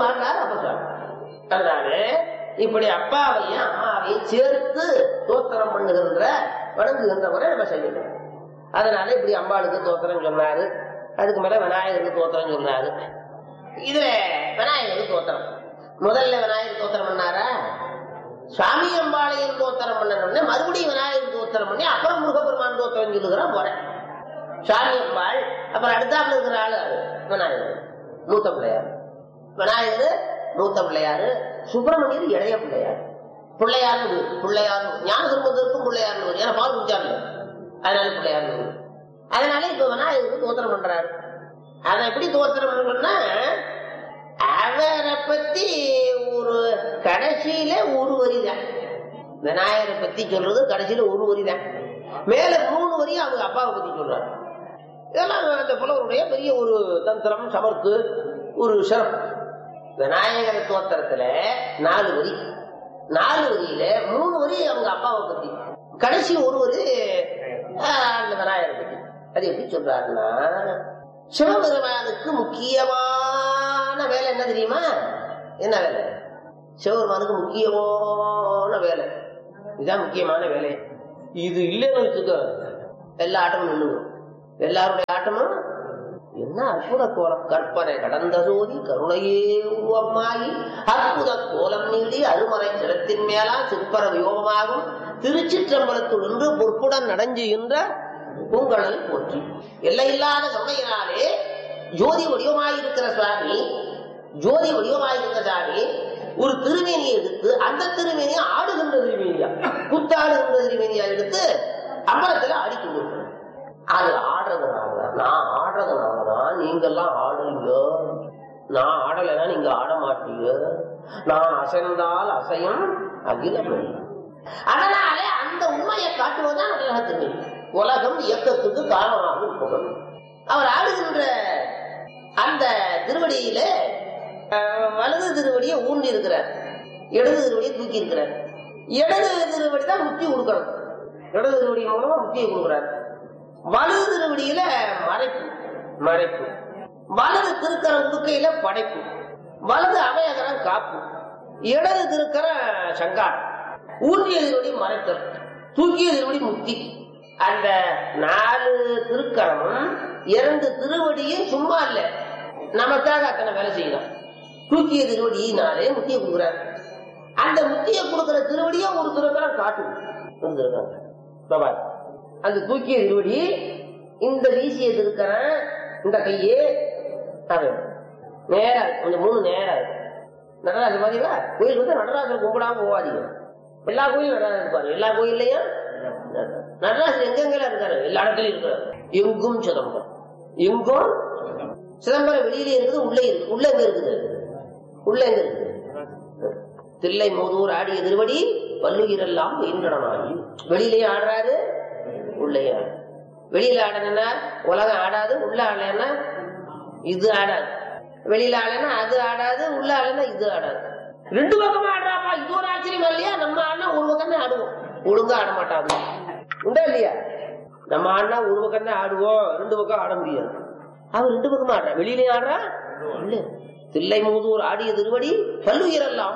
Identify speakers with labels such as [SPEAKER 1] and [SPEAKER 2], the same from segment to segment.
[SPEAKER 1] பாடுறாரு அப்ப சுவாமி அதனால இப்படி அப்பாவையும் அம்மாவையும் சேர்த்து தோத்திரம் பண்ணுகின்ற வணங்குகின்ற முறை நம்ம செய்யணும் அதனால இப்படி அம்பாளுக்கு தோத்திரம் சொன்னாரு அதுக்கு மேல விநாயகருக்கு தோத்திரம் சொன்னாரு இதுல விநாயகருக்கு தோத்திரம் முதல்ல விநாயகர் தோத்திரம் பண்ணாரா சுவாமி அம்பாளையும் தோத்திரம் பண்ணணும்னு மறுபடியும் விநாயகர் தோத்திரம் பண்ணி அப்புறம் முருகப்பெருமான் தோத்திரம் சொல்லுகிறான் போறேன் சுவாமி அம்பாள் அப்புறம் அடுத்தாப்புல இருக்கிற ஆளு அது விநாயகர் மூத்த பிள்ளையார் விநாயகர் மூத்த பிள்ளையாரு சுப்பிரமணியர் இளைய பிள்ளையார் பிள்ளையார் பிள்ளையார் ஞான திரும்பதற்கும் பிள்ளையார் ஏன்னா பால் குடிச்சாரு அதனால பிள்ளையார் அதனால இப்ப விநாயகருக்கு தோத்திரம் பண்றாரு அதை எப்படி தோத்திரம் பண்ணணும்னா அவரை பத்தி ஒரு கடைசியில ஒரு வரிதான் விநாயகரை பத்தி சொல்றது கடைசியில ஒரு வரிதான் மேல மூணு வரி அவங்க அப்பாவை பத்தி சொல்றாரு இதெல்லாம் அந்த புலவருடைய பெரிய ஒரு தந்திரம் சமர்த்து ஒரு சிறப்பு விநாயகர தோத்திரத்துல நாலு வரி நாலு வரியில மூணு வரி அவங்க அப்பாவை பத்தி கடைசி ஒரு வரி ஆஹ், அந்த விநாயகரை பத்தி அது எப்படி சொல்றாருன்னா சிவபெருமானுக்கு முக்கியமான வேலை என்ன தெரியுமா என்ன வேலை சிவபெருமானுக்கு முக்கியமான வேலை இதுதான் முக்கியமான வேலை இது இல்லைன்னு வச்சுக்கோ எல்லா ஆட்டமும் நின்றுடும் எல்லாருடைய ஆட்டமும் என்ன அற்புத கோலம் கற்பனை கடந்த சோதி கருணையே உருவமாகி அற்புத கோலம் நீடி அருமறை சிரத்தின் மேலா சிற்பர வியோகமாகும் திருச்சிற்றம்பலத்துள் நின்று பொற்புடன் நடஞ்சுகின்ற உங்களை போற்றி எல்லையில்லாத கருணையினாலே ஜோதி வடிவமாயிருக்கிற சுவாமி ஜோதி வடிவமாயிருக்கிற சாமி ஒரு திருமேனியை எடுத்து அந்த திருமேனியை ஆடுகின்ற திருமேனியா குத்தாடுகின்ற திருமேனியா எடுத்து அம்பலத்துல ஆடிக்கொண்டு அது ஆடுறதுனாலதான் நான் ஆடுறதுனாலதான் நீங்க எல்லாம் ஆடுறீங்க நான் ஆடலைன்னா நீங்க ஆட மாட்டீங்க நான் அசைந்தால் அசையும் அகிலம் அதனாலே அந்த உண்மையை காட்டுவதுதான் உலக திருமணி உலகம் இயக்கத்துக்கு காரணமாக இருப்பவன் அவர் ஆடுகின்ற அந்த திருவடியில அஹ், வலது திருவடியை ஊன்றி இருக்கிறார் இடது திருவடியை தூக்கி இருக்கிறார் இடது திருவடி தான் முத்தி கொடுக்கணும் இடது திருவடி மூலமா முத்தியை கொடுக்கிறார் வலது திருவடியில மறைப்பு மறைப்பு வலது திருக்கர உடுக்கையில படைப்பு வலது அவையகரம் காப்பு இடது திருக்கர சங்கார் ஊன்றிய திருவடி மறைத்தல் தூக்கிய திருவடி முக்தி அந்த நாலு திருக்கரமும் இரண்டு திருவடியும் சும்மா இல்ல நமக்காக அத்தனை வேலை செய்யலாம் தூக்கிய திருவடியினாலே முத்தியை கொடுக்குறாரு அந்த முத்தியை கொடுக்கிற திருவடியை ஒரு திருக்கரம் காட்டுது ஒரு திருக்கரம். இதோ பாரு. அந்த தூக்கிய திருவடி இந்த வீசிய திருக்கரன் இந்த கையே அவன் நேரா இருக்கு. கொஞ்சம் மூணு நேரா இருக்கு நடராஜர் பாத்தீங்களா கோயில் வந்து நடராஜர் கும்பிடாம போவாதீங்க எல்லா கோயிலும் நடராஜர் இருப்பாரு எல்லா கோயில்லையும் நடராஜர் எங்கெங்கெல்லாம் இருக்காரு எல்லா இடத்துலயும் இருக்காரு எங்கும் சிதம்பரம் எங்கும் சிதம்பரம் வெளியிலே இருக்குது உள்ளே இருக்கு உள்ள எங்க இருக்குது உள்ள எங்க இருக்குது தில்லை மூதூர் ஆடிய திருவடி வல்லுயிரெல்லாம் இன்றனாகி வெளியிலேயே ஆடுறாரு உள்ளே ஆடு வெளியில ஆடணும்னா உலகம் ஆடாது உள்ள ஆடலைன்னா இது ஆடாது வெளியில ஆடலைன்னா அது ஆடாது உள்ள ஆடலைன்னா இது ஆடாது ரெண்டு பக்கமா ஆடுறாப்பா இது ஒரு ஆச்சரியம் இல்லையா நம்ம ஆடினா ஒரு பக்கம் தான் ஆடுவோம் ஒழுங்கா ஆட மாட்டாங்க உண்டா இல்லையா நம்ம ஆடினா ஒரு பக்கம் தான் ஆடுவோம் ரெண்டு பக்கம் ஆட முடியாது அவன் ரெண்டு பக்கமா ஆடுறான் வெளியிலயும் ஆடுறா இல்ல தில்லை மூதூர் ஆடிய திருவடி பல்லுயிரெல்லாம்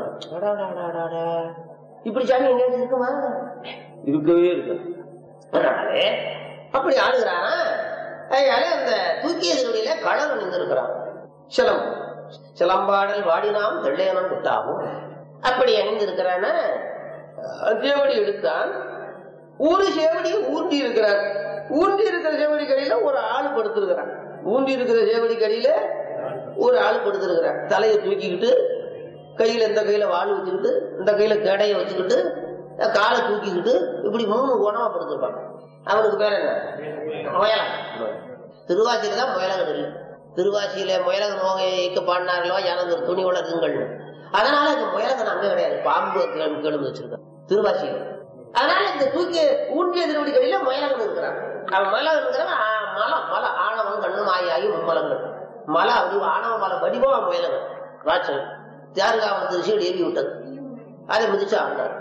[SPEAKER 1] என்னடா இப்படி சாமி எங்க இருக்குமா இருக்கவே இருக்கு அதனாலே அப்படி ஆடுகிறானா அதனால அந்த தூக்கிய திருவடியில கடல் அணிந்திருக்கிறான் சிலம் சிலம்பாடல் வாடினாம் வெள்ளையனம் குட்டாகும் அப்படி அணிந்திருக்கிறான சேவடி எடுத்தான் ஒரு சேவடியை ஊன்றி இருக்கிறார் ஊன்றி இருக்கிற சேவடி கடியில ஒரு ஆள் படுத்திருக்கிறான் ஊன்றி இருக்கிற சேவடி கடியில ஒரு ஆள் படுத்திருக்கிறான் தலையை தூக்கிக்கிட்டு கையில இந்த கையில வாள் வச்சுக்கிட்டு இந்த கையில கடையை வச்சுக்கிட்டு காலை தூக்கிக்கிட்டு இப்படி மூணு குணமா படுத்திருப்பான் அவனுக்கு பேர் என்ன முயலன் திருவாச்சியில தான் முயலகன் இல்லை திருவாச்சியில முயலகன் நோகைக்கு பாடினார்களோ எனது துணி வளருங்கள் அதனால இந்த முயலகன் அங்க கிடையாது பாம்பு கேளுந்து வச்சிருக்கான் திருவாச்சியில அதனால இந்த தூக்கி ஊன்றிய திருவடி கடையில முயலகன் இருக்கிறான் அவன் முயலகன் இருக்கிறவன் ஆ, மலம் மல ஆணவம் கண்ணு மாயாகி மும்மலங்கள் மல வடிவம் ஆணவ மல வடிவம் முயலகன் ராட்சன் தியாருகாவன் திருச்சி ஏவி விட்டது அதை மிதிச்சு ஆண்டார்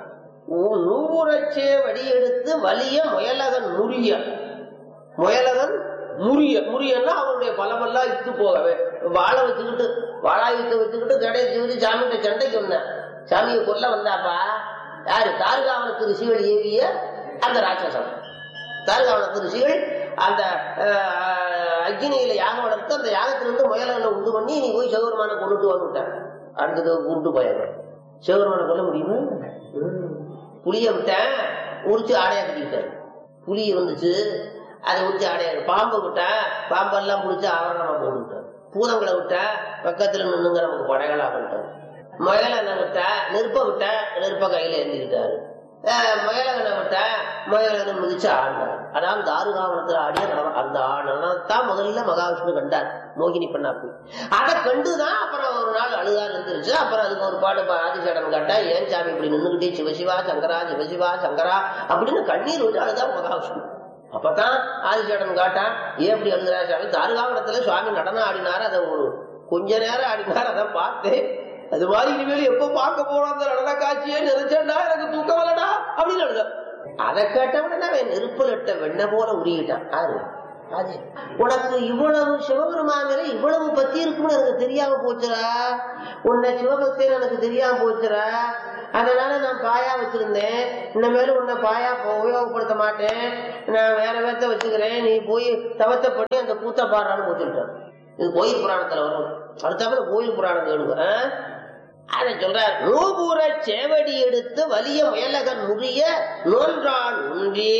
[SPEAKER 1] நூறச்சே வடி எடுத்து வலிய முயலகன் முறிய முயலகன் முறிய முறியன்னா அவனுடைய பலமெல்லாம் இத்து போகவே வாழை வச்சுக்கிட்டு வாழாயுத்தை வச்சுக்கிட்டு கடைசி வச்சு சாமிகிட்ட சண்டைக்கு வந்தேன் சாமியை கொல்ல வந்தாப்பா யாரு தாருகாவனத்து ரிஷிகள் ஏவிய அந்த ராட்சசம் தாருகாவனத்து ரிஷிகள் அந்த அஹ், அக்னியில யாகம் வளர்த்து அந்த யாகத்திலிருந்து முயல்களை உண்டு பண்ணி நீ போய் சிவபெருமான கொண்டுட்டு வந்துட்டான் அடுத்தது கூட்டு போயாங்க சிவபெருமான கொல்ல முடியுமா ம். புளிய விட்டேன் உரிச்சு ஆடையா கட்டிக்கிட்டாரு புலி வந்துச்சு அதை உரிச்சு ஆடையா பாம்பை விட்டேன் பாம்பெல்லாம் பிடிச்சி ஆவரணமா போட்டுவிட்டார் பூதங்களை விட்டேன் பக்கத்துல நின்னுங்க நமக்கு படைகளா பண்ணிட்டார் முயலனை விட்டேன் நெருப்ப விட்டேன் நெருப்ப கையில ஏந்திக்கிட்டாரு அஹ் முயலகனை விட்டேன் முயலகனை மிதிச்சு ஆடினார் அதான் தாருகாவனத்துல ஆடிய நடனம் அந்த நடனத்தான் முதல்ல மகாவிஷ்ணு கண்டார் மோகினி பண்ணா போய் அதை கண்டுதான் அப்புறம் ஒரு நாள் அழுதா நிறுத்துருச்சு அப்புறம் அதுக்கு ஒரு பாடு பா- ஆதிசேடன் கேட்டா ஏன் சாமி இப்படி நின்னுகிட்டே சிவசிவா சங்கரா சிவசிவா சங்கரா அப்படின்னு கண்ணீர் விட்டு அழுதா மகாவிஷ்ணு அப்பதான் ஆதிசேடன் காட்டான் ஏன் இப்படி அழுகிறா சாமி தாருகாவனத்துல சுவாமி நடனம் ஆடினார் அதை ஒரு கொஞ்ச நேரம் ஆடினார் அதை பார்த்தேன் அது மாதிரி இனிமேல் எப்ப பார்க்க போறோம் அந்த நடன காட்சியே நினைச்சேன்டா எனக்கு தூக்கம் வரலடா அப்படின்னு அழுத அதை கேட்டவன அவன் நெருப்புல இட்ட வெண்ண போல உருகிட்டான் யாரு அது உனக்கு இவ்வளவு சிவபெருமான் மேல இவ்வளவு பத்தி இருக்குன்னு எனக்கு தெரியாம போச்சுடா உன்னை சிவபக்தின்னு எனக்கு தெரியாம போச்சுடா அதனால நான் பாயா வச்சிருந்தேன் இனிமேல் உன்னை பாயா ப- உபயோகப்படுத்த மாட்டேன் நான் வேற வேத்த வச்சுக்கிறேன் நீ போய் தவத்தை பண்ணி அந்த கூத்த பாடுறான்னு போச்சுட்டான் இது கோயில் புராணத்துல வரும் அடுத்தாப்புல கோயில் புராணம் கேளுங்க ஆ? அதை சொல்றார் நூபுர சேவடி எடுத்து வலிய முயலகன் முறிய நோன்றான் ஒன்றே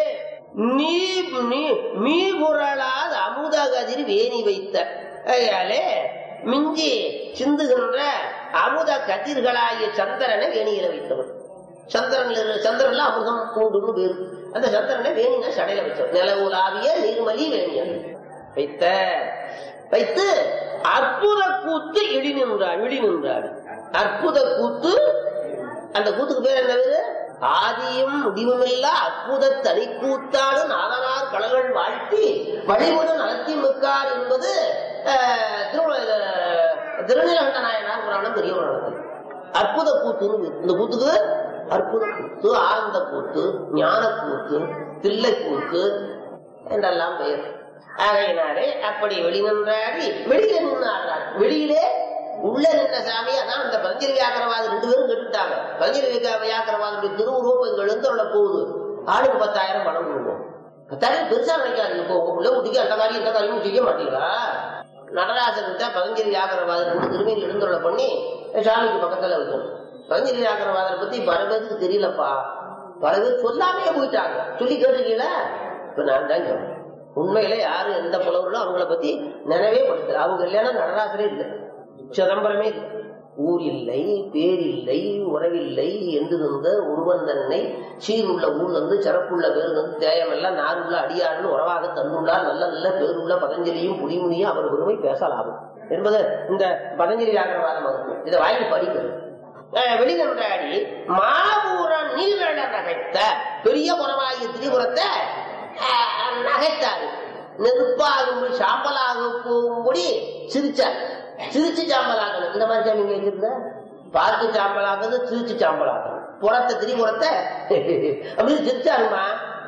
[SPEAKER 1] நீ நீ மீ குரலால் அமுத கதிர் வேணி வைத்த ஐயாலே மிஞ்சி சிந்துகின்ற அமுத கதிர்களாகிய சந்திரனை வேணியில வைத்தவன் சந்திரன்ல சந்திரன்ல அமுதம் உண்டுன்னு பேரு அந்த சந்திரனை வேணினா சடையில வச்சவன் நிலவுலாவிய நீர்மலி வேணியன் வைத்த வைத்து அற்புத கூத்து இடி நின்றான் இடி நின்றான் அற்புத கூத்து அந்த கூத்துக்கு பேர் என்ன பேரு ஆதியும் முடிவுமில்லா அற்புத தனி கூத்தாடு நாதனார் கடல்கள் வாழ்த்தி வழிமுடன் நடத்தி மிக்கார் என்பது அஹ், திருவள்ள திருநீலகண்ட நாயனார் புராணம் பெரிய புராணத்தில் அற்புத கூத்துன்னு பேரு. இந்த கூத்துக்கு அற்புத கூத்து ஆனந்த கூத்து ஞான கூத்து தில்லை கூத்து என்றெல்லாம் பெயர் ஆகையினாலே அப்படி வெளிநின்றாடி வெளியில நின்று ஆடுறார் வெளியிலே உள்ள நின்ற சாமி அதான் அந்த பதஞ்சலி வியாக்கரவாதம் ரெண்டு பேரும் கெட்டுட்டாங்க பதஞ்சலி வியா- வியாக்கரவாதம் திருவுருவம் இங்க எழுந்தருள போகுது ஆளுக்கு பத்தாயிரம் பணம் கொடுக்கும் பத்தாயிரம் பெருசா நினைக்காதீங்க இப்போ உங்க பிள்ளை குட்டிக்கு அந்த காரியம் இந்த காரியமும் செய்ய மாட்டீங்களா நடராசன்கிட்ட பதஞ்சலி வியாக்கரவாதம் ரெண்டு திருமையில் எழுந்தருள பண்ணி சாமிக்கு பக்கத்துல வைக்கணும் பதஞ்சலி வியாக்கரவாதத்தை பத்தி பல பேருக்கு தெரியலப்பா பல பேர் சொல்லாமே போயிட்டாங்க சொல்லி கேட்டிருக்கீங்களா இப்ப நான் தான் சொல்றேன் உண்மையில யாரு எந்த புலவர்களும் அவங்கள பத்தி நினைவே படுத்தல அவங்க இல்லைன்னா நடராசரே இல்லை சிதம்பரமே இல்லை ஊர் இல்லை பேர் இல்லை உறவில்லை என்று இருந்த ஒருவன் தன்னை சீருள்ள ஊர் வந்து சிறப்புள்ள பேர் வந்து தேயமெல்லாம் நாருள்ள அடியாருன்னு உறவாக தந்துள்ளார் நல்ல நல்ல பேருள்ள பதஞ்சலியும் புலிமுனியும் அவர் பெருமை பேசலாகும் என்பது இந்த பதஞ்சலி வியாகரவாதம் வகுப்பு இதை வாங்கி படிக்கணும் வெளிநன்றாடி மாபூர நீழல நகைத்த பெரிய புறமாகிய திரிபுரத்தை அஹ், நகைத்தாரு நெருப்பாகும் சாம்பலாக போகும்படி சிரிச்சார் சிரிச்சு சாம்பலாகணும் இந்த மாதிரி சாமி இங்க வச்சிருந்த பார்த்து சாம்பலாக்குறது சிரிச்சு சாம்பலாக்கணும் புறத்தை திரிபுரத்தை அப்படி சிரிச்சாருமா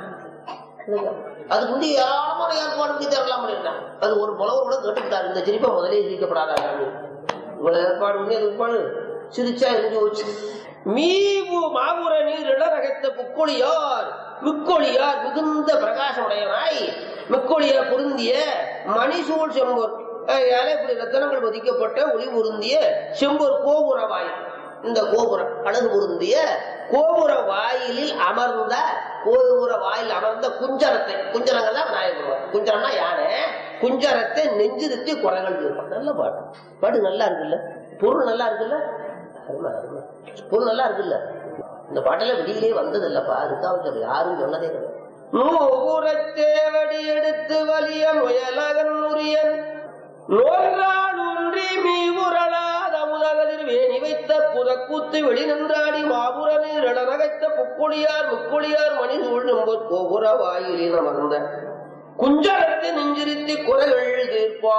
[SPEAKER 1] அதுக்கு முந்தைய ஏராளமான ஏற்பாடு பண்ணி தரலாம் பண்ணிருந்தாங்க அது ஒரு புலவர் கூட கேட்டுக்கிட்டாரு இந்த சிரிப்பை முதலே சிரிக்கப்படாதா சாமி இவ்வளவு ஏற்பாடு பண்ணி அது ஏற்பாடு சிரிச்சா இருந்து போச்சு மீவு மாபுர நீர் இளரகத்த புக்கொழியார் மிக்கொழியார் மிகுந்த பிரகாசமுடையவனாய் மிக்கொழியார் பொருந்திய மணிசூழ் செம்பொர் அதால இப்படி ரத்தனங்கள் பதிக்கப்பட்ட ஒளி பொருந்திய செம்பொர் கோபுர வாயில் இந்த கோபுரம் அழகு பொருந்திய கோபுர வாயிலில் அமர்ந்த கோபுர வாயில் அமர்ந்த குஞ்சரத்தை குஞ்சரங்கள் தான் விநாயகர் குஞ்சரம்னா யானை குஞ்சரத்தை நெஞ்சிருத்தி குரங்கள் இருக்கும் நல்ல பாட்டு பாட்டு நல்லா இருக்குல்ல பொருள் நல்லா இருக்குல்ல அருமை, அருமை. பொருள் நல்லா இருக்குல்ல இந்த பாட்டெல்லாம் வெளியிலே வந்தது இல்லப்பா அதுக்காக யாரும் சொன்னதே கிடையாது நூபுரத்தேவடி எடுத்து வலிய முயலகன் உரியன் நோன்றாள் ஒன்றி மீ உரளாத முதகதிர் வேணி வைத்த புதக்கூத்து வெளி நின்றாடி மாபுர நீர் நகைத்த புக்குடியார் முக்குடியார் மணி சூழ் நம்பர் கோபுர வாயிலில் அமர்ந்த குஞ்சரத்தை நெஞ்சிருத்தி குறைகள் தீர்ப்பா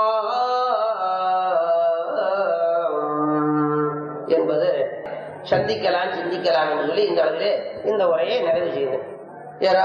[SPEAKER 1] என்பது சந்திக்கலாம் சிந்திக்கலாம் என்று சொல்லி இந்த அளவிலே இந்த உரையை நிறைவு செய்தேன்